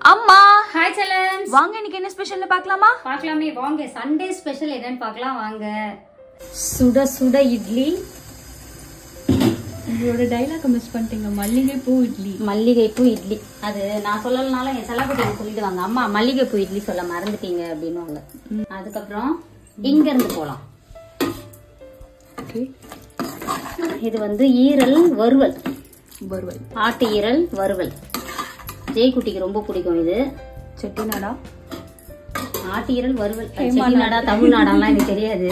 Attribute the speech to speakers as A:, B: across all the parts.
A: அம்மா
B: ஹாய் செல்லம்ஸ்
A: வாங்க இன்னைக்கு என்ன ஸ்பெஷல்னு பார்க்கலாமா
B: பார்க்கலாமே வாங்க சண்டே ஸ்பெஷல் என்னன்னு பார்க்கலாம் வாங்க சுட சுட இட்லி
A: உங்களோட டைலாக் மிஸ் பண்ணிட்டீங்க மல்லிகை பூ இட்லி
B: மல்லிகைப்பூ இட்லி அது நான் சொல்லலனாலும் என் செல்லக்குட்டி சொல்லிடுவாங்க அம்மா மல்லிகைப்பூ இட்லி சொல்ல மறந்துட்டீங்க அப்படின்னுவாங்க அதுக்கப்புறம் இங்க இருந்து போலாம்
A: ஓகே
B: இது வந்து ஈரல் வறுவல்
A: வறுவல்
B: ஆட்டு ஈரல் வறுவல் ஜெய்குட்டிக்கு ரொம்ப பிடிக்கும் இது
A: செட்டிநாடா
B: ஆட்டு ஈரல் வறுவல் செட்டிநாடா தமிழ்நாடாலாம் எனக்கு தெரியாது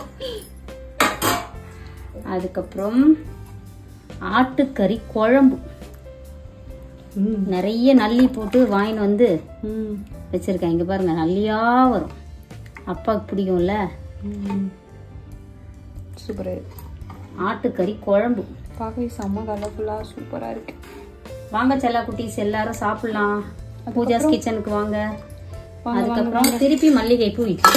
B: அதுக்கப்புறம் ஆட்டுக்கறி குழம்பு
A: ம்
B: நிறைய நல்லி போட்டு வாங்கின்னு வந்து
A: ம்
B: வச்சிருக்கேன் இங்க பாருங்க நல்லியா வரும் அப்பாவுக்கு பிடிக்கும்ல
A: ம் சூப்பர்
B: ஆட்டுக்கறி குழம்பு
A: பார்க்கவே செம்ம கலர்ஃபுல்லாக சூப்பராக இருக்கு
B: வாங்க செல்லா குட்டீஸ் எல்லாரும் சாப்பிடலாம் பூஜாஸ் கிச்சனுக்கு வாங்க
A: வாங்க,
B: அதுக்கப்புறம் திருப்பி மல்லிகை பூ இட்லி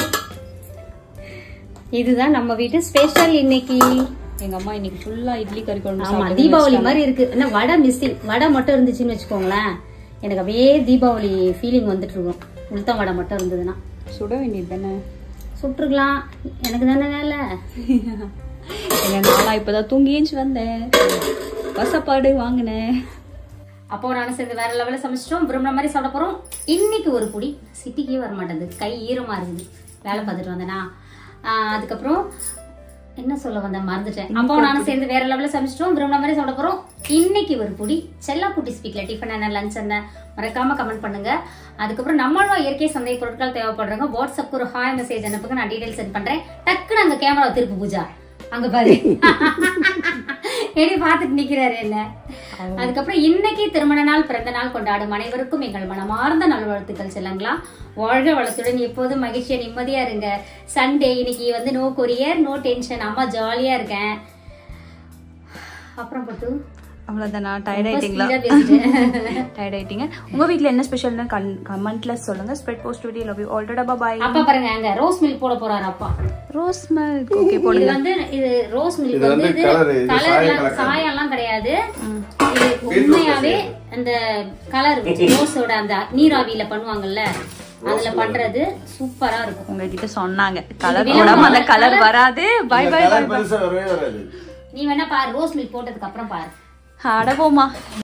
B: இதுதான் நம்ம வீட்டு ஸ்பெஷல் இன்னைக்கு
A: எங்கள் அம்மா இன்னைக்கு ஃபுல்லாக இட்லி கறி குழம்பு
B: ஆமா
A: சாப்பிட்டு
B: தீபாவளி மாதிரி இருக்கு என்ன வடை மிஸ்ஸிங் வடை மட்டும் இருந்துச்சுன்னு வச்சுக்கோங்களேன் எனக்கு அப்படியே தீபாவளி ஃபீலிங் வந்துட்டு இருக்கும் உளுத்தம் வடை மட்டும் இருந்ததுன்னா
A: சுட வேண்டியது தானே
B: சுட்டுருக்கலாம் எனக்கு தானே வேலை
A: எங்க நாளா இப்பதான் தூங்கி ஏஞ்சி வந்தேன் வசப்பாடு வாங்கினேன்
B: அப்போ நானும் சேர்ந்து வேற லெவலில் சமைச்சிட்டோம் விரும்புற மாதிரி சாப்பிட போறோம் இன்னைக்கு ஒரு புடி சிட்டிக்கே வர மாட்டேங்குது கை ஈரமா இருக்குது வேலை பார்த்துட்டு வந்தேனா ஆஹ் அதுக்கப்புறம் என்ன சொல்ல வந்தேன் மறந்துட்டேன் அப்போ நானும் சேர்ந்து வேற லெவலில் சமைச்சிட்டோம் விரும்புற மாதிரி சாப்பிட போறோம் இன்னைக்கு ஒரு புடி செல்லா குட்டி ஸ்பீக்ல டிஃபன் என்ன லஞ்ச் என்ன மறக்காம கமெண்ட் பண்ணுங்க அதுக்கப்புறம் நம்மளும் இயற்கை சந்தை பொருட்கள் தேவைப்படுறவங்க வாட்ஸ்அப்க்கு ஒரு ஹாய் மெசேஜ் அனுப்புங்க நான் டீடைல் சென்ட் பண்றேன் டக்குன்னு அங்க கேமரா திருப்பு பூஜா அங்க பாரு எப்படி பார்த்துட்டு நிக்கிறாரு என்ன அதுக்கப்புறம் இன்னைக்கு திருமண நாள் பிறந்த நாள் கொண்டாடும் அனைவருக்கும் எங்கள் மனமார்ந்த நல்வாழ்த்துக்கள் செல்லங்களா வாழ்க வளத்துடன் எப்போதும் மகிழ்ச்சியா நிம்மதியா இருங்க சண்டே இன்னைக்கு வந்து நோ கொரியர் நோ டென்ஷன் அம்மா ஜாலியா இருக்கேன் அப்புறம் பட்டு
A: அவ்வளோதான் நான் டயர்ட் ஆயிட்டீங்களா
B: speed ஆ பேசிட்டேன்.
A: டயர்ட் ஆயிட்டீங்க உங்க வீட்ல என்ன ஸ்பெஷல்னு கன் கமெண்ட்ல சொல்லுங்க spread post video love you already bye
B: அப்பா பாருங்க அங்க ரோஸ் மில்க் போட போறாரு அப்பா
A: ரோஸ் மில்க் ஓகே
B: இது
A: போடுங்க
B: வந்து இது ரோஸ் மில்க்
C: இது
B: வந்து
C: வந்து
B: இது
C: colour, இது சாயம்
B: கலர்
C: கலக்காது.
B: சாயம்லாம் கிடையாது இது உண்மையாவே அந்த கலர் ரோஸோட அந்த நீராவியில பண்ணுவாங்கல்ல அதுல பண்றது சூப்பரா இருக்கும்
A: உங்ககிட்ட சொன்னாங்க கலர் போடாம அந்த கலர் வராது பாய்
C: இந்த
A: பாய்
C: colour பெருசா வரவே வராது
B: நீ வேணா பாரு ரோஸ் மில்க் போட்டதுக்கு அப்புறம் பாரு
A: அடவோமா